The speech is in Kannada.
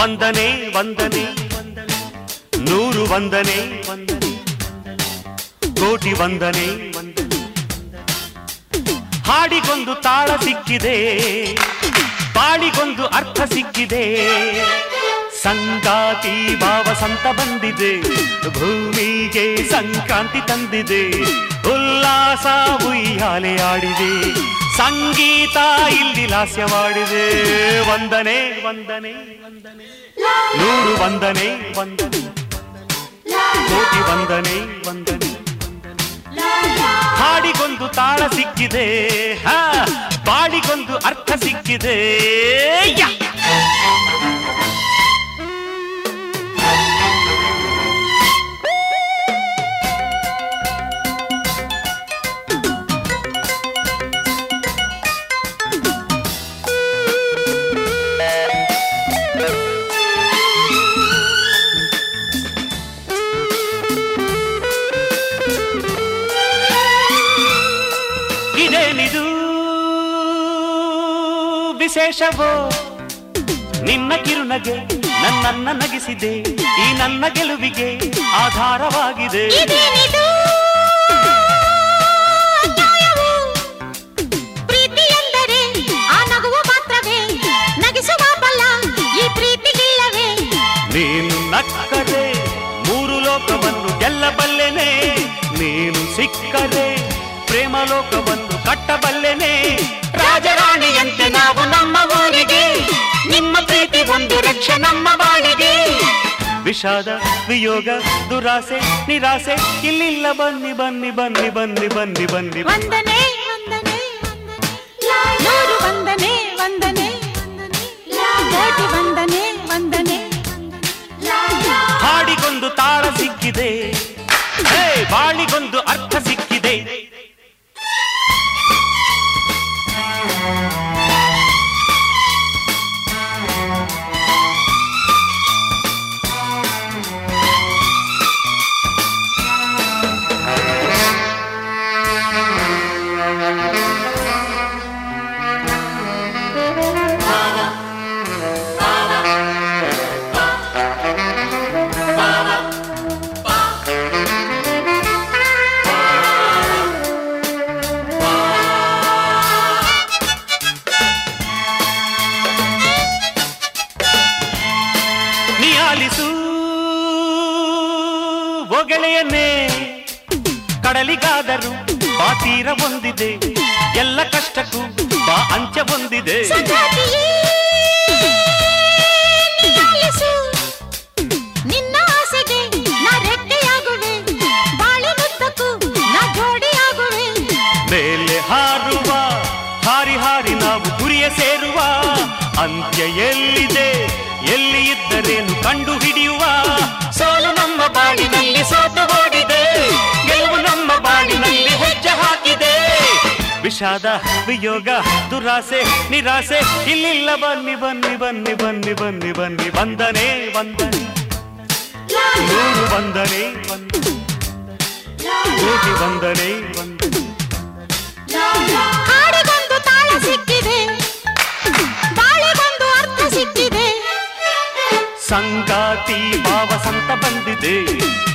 ವಂದನೆ ವಂದನೆ ನೂರು ವಂದನೆ ವಂದನೆ ಕೋಟಿ ವಂದನೆ ವಂದನೆ ಹಾಡಿಗೊಂದು ತಾಳ ಸಿಕ್ಕಿದೆ ಬಾಳಿಗೊಂದು ಅರ್ಥ ಸಿಕ್ಕಿದೆ ಸಂಗಾತಿ ಭಾವ ಸಂತ ಬಂದಿದೆ ಭೂಮಿಗೆ ಸಂಕ್ರಾಂತಿ ತಂದಿದೆ ಉಲ್ಲಾಸ ಉಯ್ಯಾಲೆ ಆಡಿದೆ ಸಂಗೀತ ಇಲ್ಲಿ ಲಾಸ್ಯವಾಡಿದೆ ವಂದನೆ ವಂದನೆ ನೂರು ವಂದನೆ ವಂದನೆ ಕೋಟಿ ವಂದನೆ ವಂದನೆ ಹಾಡಿಗೊಂದು ತಾಳ ಸಿಕ್ಕಿದೆ ಹಾ ಬಾಳಿಗೊಂದು ಅರ್ಥ ಸಿಕ್ಕಿದೆ ಯಾ! ಇದೇನಿದು ವಿಶೇಷವೋ ನಿನ್ನ ಕಿರುನಗೆ ನನ್ನನ್ನ ನಗಿಸಿದೆ ಈ ನನ್ನ ಗೆಲುವಿಗೆ ಆಧಾರವಾಗಿದೆ ಇದೇನಿದು ಅನ್ಯಾಯವು? ಪ್ರೀತಿ ಎಂದರೆ ಆ ನಗುವು ಮಾತ್ರವೇ ನಗಿಸುವ ಬಲ ಈ ಪ್ರೀತಿಗಿಲ್ಲವೇ ನೀನು ನಕ್ಕರೆ ಮೂರು ಲೋಕವನ್ನು ಗೆಲ್ಲಬಲ್ಲೆನೆ ನೀನು ಸಿಕ್ಕರೆ ಪ್ರೇಮ ಲೋಕವನ್ನು ಕಟ್ಟಬಲ್ಲೆನೆ ರಾಜರಾಣಿಯಂತೆ ನಾವು ನಮ್ಮ ಊರಿಗೆ ನಿಮ್ಮ ಪ್ರೀತಿ ಒಂದು ರಕ್ಷೆ ನಮ್ಮ ಬಾಳಿಗೆ ವಿಷಾದ ವಿಯೋಗ ದುರಾಸೆ ನಿರಾಸೆ ಇಲ್ಲಿಲ್ಲ ಬನ್ನಿ ಬನ್ನಿ ಬನ್ನಿ ಬನ್ನಿ ಬನ್ನಿ ಬನ್ನಿ ವಂದನೆ ವಂದನೆ ನೂರು ವಂದನೆ ವಂದನೆ ಕೋಟಿ ವಂದನೆ ವಂದನೆ ಹಾಡಿಗೊಂದು ತಾಳ ಸಿಕ್ಕಿದೆ ಹೇ ಬಾಳಿಗೊಂದು ಅರ್ಥ ಸಿಕ್ಕಿದೆ ನೀ ಆಲಿಸು ಒಗಳೆಯನ್ನೇ ಕಡಲಿಗಾದರೂ ಬಾ ತೀರ ಹೊಂದಿದೆ ಎಲ್ಲ ಕಷ್ಟಕ್ಕೂ ಬಾ ಅಂಚ ಹೊಂದಿದೆ ಸಂಗಾತಿಯೇ, ನಿನ್ನಾಲಿಸು. ನಿನ್ನ ಆಸೆಗೆ ನಾ ರೆಕ್ಕೆಯಾಗುವೆ ಬಾಳಿನುದ್ದಕ್ಕೂ ನಾ ಜೋಡಿಯಾಗುವೆ ಮೇಲೆ ಹಾರುವ ಹಾರಿ ಹಾರಿ ನಾವು ಗುರಿಯ ಸೇರುವ ಅಂತ್ಯ ಎಲ್ಲಿದೆ ಎಲ್ಲಿ ಇದ್ದರೇನು ಕಂಡು ಹಿಡಿಯುವ ಸೋಲು ನಮ್ಮ ಬಾಳಿನಲ್ಲಿ ಸೋತು ಓಡಿದೆ ಗೆಲುವು ನಮ್ಮ ಬಾಳಿನಲ್ಲಿ ಹೆಜ್ಜೆ ಹಾಕಿದೆ ವಿಷಾದ ವಿಯೋಗ ದುರಾಸೆ ನಿರಾಸೆ ಇಲ್ಲಿಲ್ಲ ಬನ್ನಿ ಬನ್ನಿ ಬನ್ನಿ ಬನ್ನಿ ಬನ್ನಿ ಬನ್ನಿ ವಂದನೆ ವಂದನೆ ನೂರು ವಂದನೆ ವಂದನೆ ಕೋಟಿ ವಂದನೆ ವಂದನೆ ಹಾಡಿಗೊಂದು ತಾಳ ಸಿಕ್ಕಿದೆ ಬಾಳಿಗೊಂದು ಅರ್ಥ ಸಿಕ್ಕಿದೆ ಸಂಗಾತಿ ಭಾವ ಸಂತ ಬಂದಿದೆ